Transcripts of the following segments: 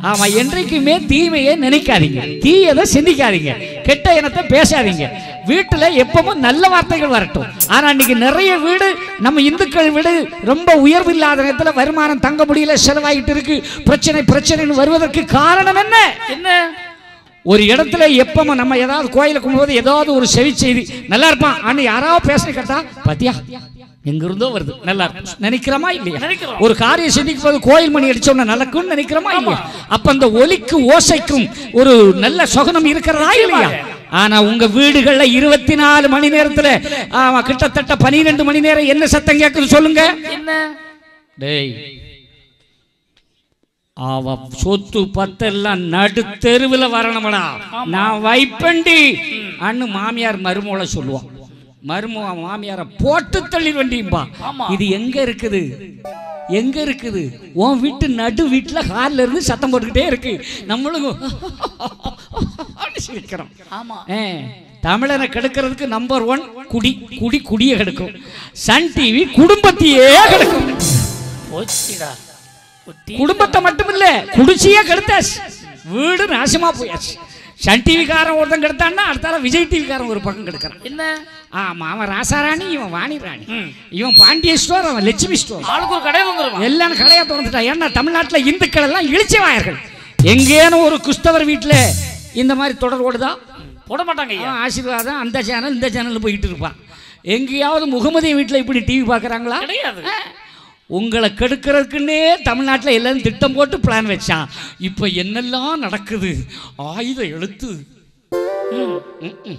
ஆமா என்றைக்குமே தீமையை நினைக்காதீங்க தீயதை சிந்திக்காதீங்க கெட்ட இனத்தை பேசாதீங்க வீட்டுல எப்பவும் நல்ல வார்த்தைகள் வரட்டும் ஆனா இன்னைக்கு நிறைய வீடு நம்ம இந்துக்கள் வீடு ரொம்ப உயர்வு இல்லாத நேரத்துல வருமானம் தங்க முடியல செலவாகிட்டு இருக்கு பிரச்சனை பிரச்சனைன்னு வருவதற்கு காரணம் என்ன என்ன ஒரு இடத்துல எப்பவும் நம்ம ஏதாவது கோயில கும்பிடும்போது ஏதாவது ஒரு செவி செய்தி நல்லா இருப்பான் ஆனா யாராவது பேச கேட்டா பாத்தியா எங்க இருந்தோ வருது நல்லா இருக்கும் நினைக்கிறோமா இல்லையா நினைக்கிறோம். ஒரு காரியம் சிந்திக்கும் போது கோயில் மணி அடிச்சோம்னா நடக்கும்னு நினைக்கிறோமா இல்லையா அப்ப அந்த ஒலிக்கு ஓசைக்கும் ஒரு நல்ல சொகனம் இருக்கிறதா இல்லையா ஆனா உங்க வீடுகள்ல இருபத்தி நாலு மணி நேரத்துல ஆமா கிட்டத்தட்ட பனிரெண்டு மணி நேரம் என்ன சத்தம் கேட்குது சொல்லுங்க என்ன டேய் அவ சொத்து பத்தெல்லாம் நடு தெருவில் வரணுமடா நான் வைப்பண்டி அண்ணு மாமியார் மருமோளை சொல்லுவான் மருமோ மாமியாரை போட்டு தள்ளி வண்டியும்பா ஆமா. இது எங்க இருக்குது எங்க இருக்குது உன் வீட்டு நடு வீட்டுல ஹால்ல இருந்து சத்தம் போட்டுக்கிட்டே இருக்கு நம்மளும் சிரிக்கிறோம் ஆமா ஏ, தமிழனை கெடுக்கிறதுக்கு நம்பர் ஒன் குடி குடி குடியை கெடுக்கும் சன் டிவி குடும்பத்தையே கெடுக்கும் போச்சுடா ஒரு டீ- குடும்பத்தை மட்டும் இல்ல குடிச்சியே கெடுத்தாச்சு வீடு நாசமா போயாச்சு சன் டிவிக்காரன் ஒருத்தன் கெடுத்தான்னா அடுத்தால விஜய் டிவிக்காரன் ஒரு பக்கம் கெடுக்கிறான் என்ன ஆமா அவன் ராசாராணி இவன் வாணி ராணி ம். இவன் பாண்டிய ஸ்டோர் அவன் லட்சுமி ஸ்டோர் ஆளுக்கு ஒரு கடை வந்துருவான் எல்லாம் கடையா திறந்துட்டான் ஏன்னா தமிழ்நாட்டுல இந்துக்கள் எல்லாம் இழிச்சவாயர்கள் எங்கேனும் ஒரு கிறிஸ்தவர் வீட்டுல இந்த மாதிரி தொடர் ஓடுதா போட மாட்டாங்க ஐயா அவன் ஆசீர்வாதம் அந்த சேனல் இந்த சேனல் போயிட்டு இருப்பான் எங்கேயாவது முகமதிய வீட்டில் இப்படி டிவி பார்க்குறாங்களா கிடையாது உங்களை கெடுக்கிறதுக்குன்னே தமிழ்நாட்டில் எல்லாரும் திட்டம் போட்டு பிளான் வச்சான் இப்போ என்னெல்லாம் நடக்குது ஆயுத எழுத்து ம், ம், ம்.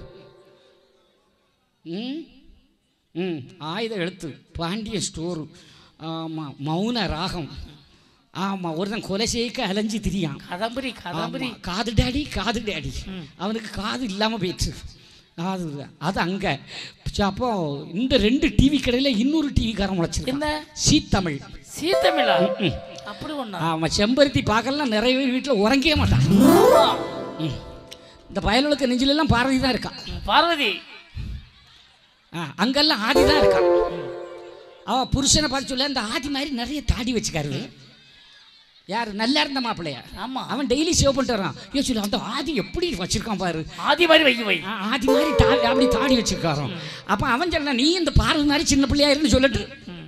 ம், ம், ஆயுத எழுத்து பாண்டிய ஸ்டோரு ஆமாம் மௌன ராகம் ஆமாம் ஒருத்தன் கொலை செய்யக்க அலைஞ்சு திரியான் கதம்பரி கதம்பரி ஆமா, காது டேடி காது டேடி அவனுக்கு காது இல்லாமல் போயிடுச்சு அது அது அங்கே அப்போ இந்த ரெண்டு டிவி கடையில் இன்னொரு டிவிக்காரன் முளைச்சிருக்கான் என்ன சி தமிழ் சீத்தமிழா அப்படி ஒண்ணா அவன் செம்பருத்தி பார்க்கலாம் நிறைய பேர் வீட்டில் உறங்கவே மாட்டான் ம். இந்த பயலுக்கு நெஞ்சிலெல்லாம் பாரதி தான் இருக்கான் பார்வதி ஆ, அங்கெல்லாம் ஆதி தான் இருக்கான் அவன் புருஷனை பார்த்து சொல்ல இந்த ஆதி மாதிரி நிறைய தாடி வச்சுக்காரு யார் நல்லா இருந்த மாப்பிள்ளையா ஆமா அவன் டெய்லி சேவ் பண்ணிட்டு வரான் ஏ சொல்லு அந்த ஆதி எப்படி வச்சிருக்கான் பாரு ஆதி மாதிரி வைக்க வை ஆ, ஆதி மாதிரி தாடி அப்படி தாடி வச்சிருக்காரோ அப்போ அவன் சொன்னா நீ இந்த பார்வை மாதிரி சின்ன பிள்ளையா இருந்து சொல்லட்டு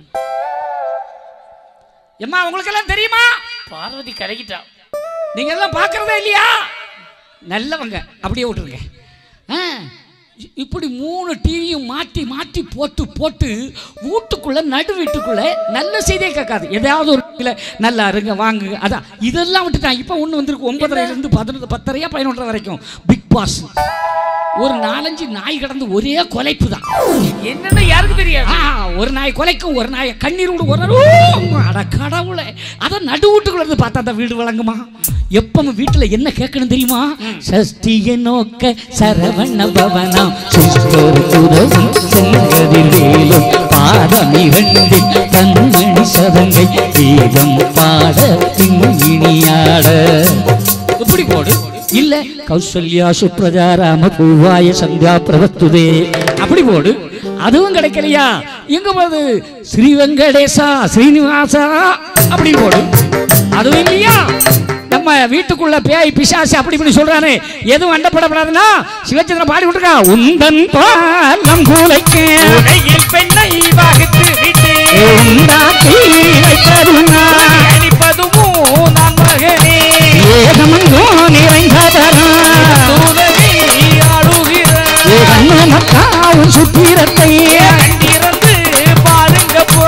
எம்மா உங்களுக்கெல்லாம் தெரியுமா பார்வதி கலக்கிட்டா நீங்க எல்லாம் பார்க்கறதா இல்லையா நல்லவங்க அப்படியே விட்டுருங்க ஆ, இப்படி மூணு டிவியும் மாற்றி மாற்றி போட்டு போட்டு வீட்டுக்குள்ள நடு வீட்டுக்குள்ள நல்ல செய்தியே கேட்காது எதாவது ஒரு டிவியில நல்லா இருங்க வாங்குங்க அதான் இதெல்லாம் விட்டுட்டான் இப்போ ஒன்று வந்திருக்கு ஒன்பதரைல இருந்து பதினொன்று பத்தரையா பதினொன்றரை வரைக்கும் பிக் பாஸ் ஒரு நாலஞ்சு நாய் கடந்து ஒரே கொலைப்பு தான் என்னன்னு யாருக்கு தெரியாது ஆ, ஒரு நாய் கொலைக்கும் ஒரு நாய் கண்ணீர் விடு ஒரு நாள் ஓ, அட கடவுளே அத நடு வீட்டுக்குள்ள இருந்து பார்த்தா அந்த வீடு வழங்குமா எப்பவும் வீட்டுல என்ன கேட்கணும் தெரியுமா சஷ்டிய நோக்க சரவண பவனம் சிஸ்டர் உதவி செங்கதில் வேலும் பாதம் இரண்டில் கண்மணி சதங்கை கீதம் பாட பின்னியாட இப்படி போடு இல்ல கௌசல்யா சுப்ரஜா ராம பூவாய சந்தியா பிரவத்துதே அப்படி போடு அதுவும் கிடைக்கலையா எங்க போகுது ஸ்ரீ வெங்கடேசா ஸ்ரீனிவாசா அப்படி போடு அதுவும் இல்லையா நம்ம வீட்டுக்குள்ள பேய் பிசாசு அப்படி இப்படி சொல்றானே எதுவும் அண்டப்படப்படாதுன்னா சிவச்சந்திரன் பாடி விட்டுருக்கா உந்தன் பாலம் கூலைக்கு உலகில் பெண்ணை வகுத்து விட்டு உண்டாக்கி வைத்ததுனா அணிப்பதுமோ நான் மகனே ஏகமங்கோ நிறைந்தவரா தூதவி ஆடுகிற மக்காவும் சுத்திரத்தை கண்டிருந்து பாருங்க போ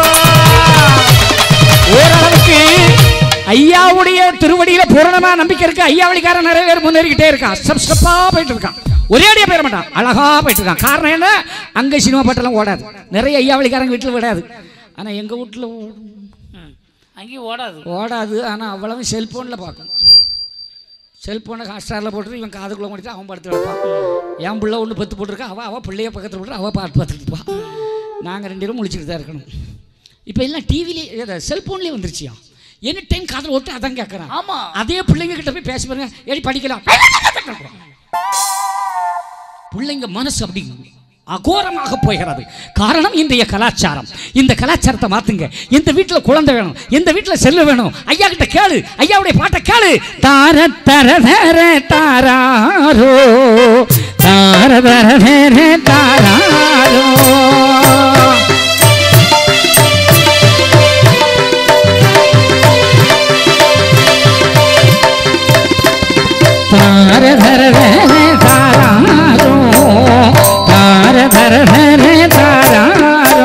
ஓரளவுக்கு ஐயாவுடைய திருவடியில பூரணமா நம்பிக்கை இருக்கு ஐயா வழிக்காரன் நிறைய பேர் முன்னேறிக்கிட்டே இருக்கான் ஸ்டெப் ஸ்டெப்பா போயிட்டு இருக்கான் ஒரே அடியா போயிட மாட்டான் அழகா போயிட்டு இருக்கான் காரணம் என்ன அங்க சினிமா பாட்டெல்லாம் ஓடாது நிறைய ஐயா வழிக்காரங்க வீட்டுல விடாது ஆனா எங்க வீட்டுல ஓடும். ம். அங்கேயும் ஓடாது ஓடாது ஆனா அவ்வளவு செல்போன்ல பார்க்கும் செல்போனை ஹாட்ஸ்டாரில் போட்டு இவன் காதுக்குள்ள முடிச்சு அவன் படுத்து கிடப்பான் என் பிள்ளை ஒன்று பத்து போட்டிருக்கா அவள் அவள் பிள்ளைய பக்கத்தில் போட்டு அவள் பாட்டு பார்த்துட்டு இருப்பான் நாங்கள் ரெண்டு பேரும் முழிச்சுட்டு தான் இருக்கணும் இப்போ எல்லாம் டிவிலே செல்போன்லேயே வந்துருச்சியா எனி டைம் காதில் ஓட்டு அதான் கேட்குறான் ஆமா அதே பிள்ளைங்க கிட்ட போய் பேச பாருங்க ஏடி படிக்கலாம் பிள்ளைங்க மனசு அப்படி அகோரமாக போகிறது காரணம் இன்றைய கலாச்சாரம் இந்த கலாச்சாரத்தை மாத்துங்க எந்த வீட்டில் குழந்தை வேணும் எந்த வீட்டில் செல்லு வேணும் ஐயா கிட்ட கேளு ஐயாவுடைய பாட்டை கேளு தார தர தர தாராரோ தார தர தர தாராரோ தார தர தர தாராரோ தார தர தர தாராரோ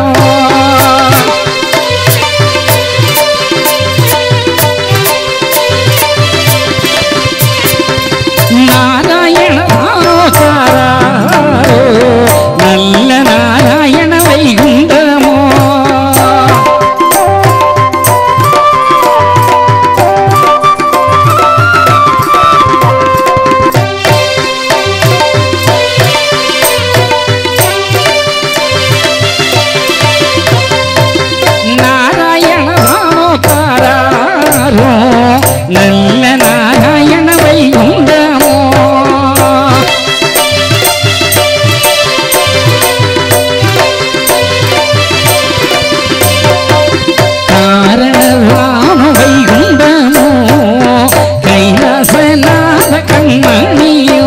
நாராயண தாராரோ நல்ல நாராயண வைகுண்டமோ நாராயண தாராரோ நல்ல நாராயண வைகுண்டமோ காரணராம வைகுண்டமோ கைலாசநாத கண்மணியோ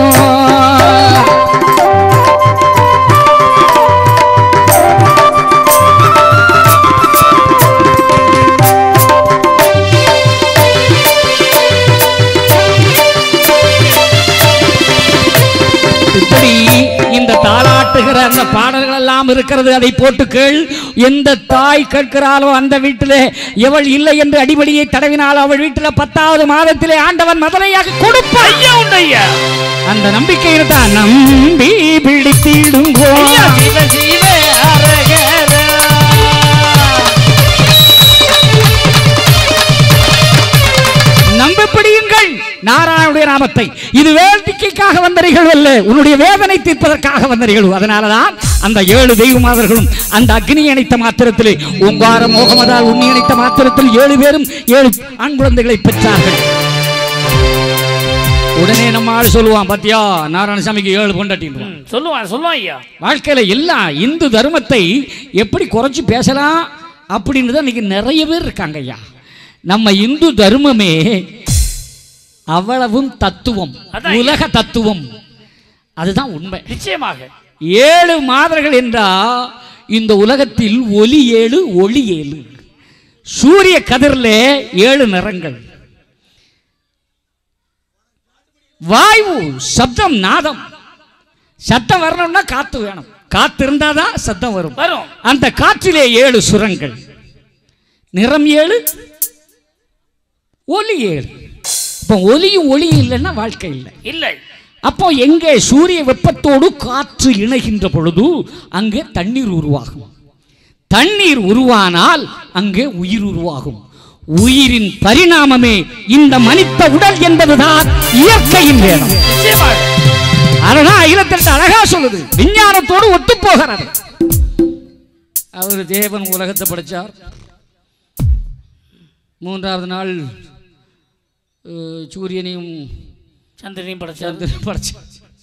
இப்படி இந்த தாளாட்டுகிற அந்த பாடல்கள் எல்லாம் இருக்கிறது அதை போட்டு கேள் எந்த தாய் கேட்கிறாளோ அந்த வீட்டிலே எவள் இல்லை என்று அடிபடியை தடவினாலோ அவள் வீட்டில் பத்தாவது மாதத்திலே ஆண்டவன் மதலையாக கொடுப்பான் ஐயா உண்டு ஐயா அந்த நம்பிக்கையில் தான் நம்பி பிடித்திடுங்கோ ஐயா சிவ சிவ அரகரா நம்ப பிடியுங்கள் நாராயணுடைய நாமத்தை இது வேடிக்கைக்காக வந்த நிகழ்வு அல்ல உன்னுடைய வேதனை தீர்ப்பதற்காக வந்த நிகழ்வு அதனாலதான் அந்த ஏழு தெய்வமாதர்களும் அந்த அக்னி அணைத்த மாத்திரத்திலே உங்கார மோகமதால் உண்ணி அணைத்த மாத்திரத்தில் ஏழு பேரும் ஏழு ஆண் குழந்தைகளை பெற்றார்கள் உடனே நம்ம ஆள் சொல்லுவான் பாத்தியா நாராயணசாமிக்கு ஏழு பொண்டாட்டின்றான் ம், சொல்லுவான் சொல்லுவான் ஐயா வாழ்க்கையில எல்லாம் இந்து தர்மத்தை எப்படி குறைச்சி பேசலாம் அப்படின்னு தான் இன்னைக்கு நிறைய பேர் இருக்காங்க ஐயா நம்ம இந்து தர்மமே அவ்வளவும் தத்துவம் அதான் உலக தத்துவம் அதுதான் உண்மை நிச்சயமாக ஏழு மாதர்கள் என்றா இந்த உலகத்தில் ஒலி ஏழு ஒளி ஏழு சூரிய கதிரில் ஏழு நிறங்கள் வாயு சப்தம் நாதம் சத்தம் வரணும்னா காத்து வேணும் காத்து இருந்தாதான் சத்தம் வரும் வரும் அந்த காற்றிலே ஏழு சுரங்கள் நிறம் ஏழு ஒலி ஏழு இப்போ ஒலியும் ஒளியும் இல்லைன்னா வாழ்க்கை இல்லை இல்லை அப்போ எங்கே சூரிய வெப்பத்தோடு காற்று இணைகின்ற பொழுது அங்கே தண்ணீர் உருவாகும் தண்ணீர் உருவானால் அங்கே உயிர் உருவாகும் உயிரின் பரிணாமமே இந்த மனித உடல் என்பதுதான் இயற்கையின் வேதம் நிச்சயமாக அதனால் அகிலத்திற்கு அழகா சொல்லுது விஞ்ஞானத்தோடு ஒத்து போகிறது அவர் தேவன் உலகத்தை படைச்சார் மூன்றாவது நாள் அஹ், சூரியனையும் சந்திரனையும் படைச்சார் சந்திரனையும் படைச்சார்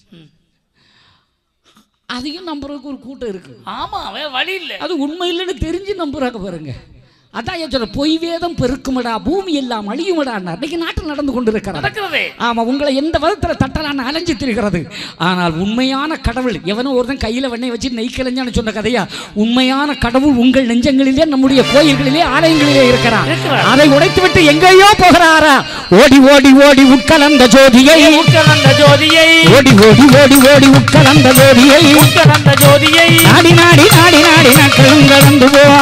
அதையும் நம்புறதுக்கு ஒரு கூட்டம் இருக்கு ஆமா வேற வழி இல்லை அது உண்மை இல்லைன்னு தெரிஞ்சு நம்புறாங்க பாருங்க அதான் ஏன் சொல்ற பொய் வேதம் பெருக்குமடா பூமி எல்லாம் அழியுமடா இன்னைக்கு நாட்டில் நடந்து கொண்டிருக்கிறது நடக்கிறதே ஆமா உங்களை எந்த விதத்தில் தட்டலான்னு அலைஞ்சு திரிகிறது ஆனால் உண்மையான கடவுள் எவனோ ஒருத்தன் கையில வெண்ணெய் வச்சு நெய் கிளஞ்சான்னு சொன்ன கதையா உண்மையான கடவுள் உங்கள் நெஞ்சங்களிலே நம்முடைய கோயில்களிலே ஆலயங்களிலே இருக்கிறார் இருக்கிறார். அதை உடைத்து விட்டு எங்கேயோ போகிறாரா ஓடி ஓடி ஓடி உட்கலந்த ஜோதியை உட்கலந்த ஜோதியை ஓடி ஓடி ஓடி ஓடி உட்கலந்த ஜோதியை உட்கலந்த ஜோதியை நாடி நாடி நாடி நாடி நாட்களும் கடந்து போவா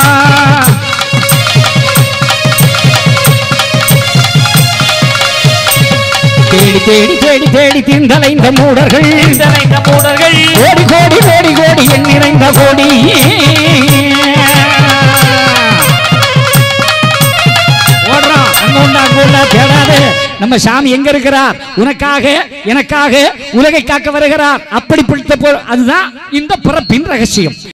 தேடி தேடி தேடி தேடி திண்டலைந்த மூடர்கள் இந்த மூடர்கள் கோடி கோடி கோடி கோடி என் நிறைந்த கோடி ஓடுறான் அங்க உண்டா அங்க உண்டா தேடாதே நம்ம சாமி எங்க இருக்கிறார் உனக்காக எனக்காக உலகை காக்க வருகிறார் அப்படிப்பட்ட போ- அதுதான் இந்த பிறப்பின் ரகசியம்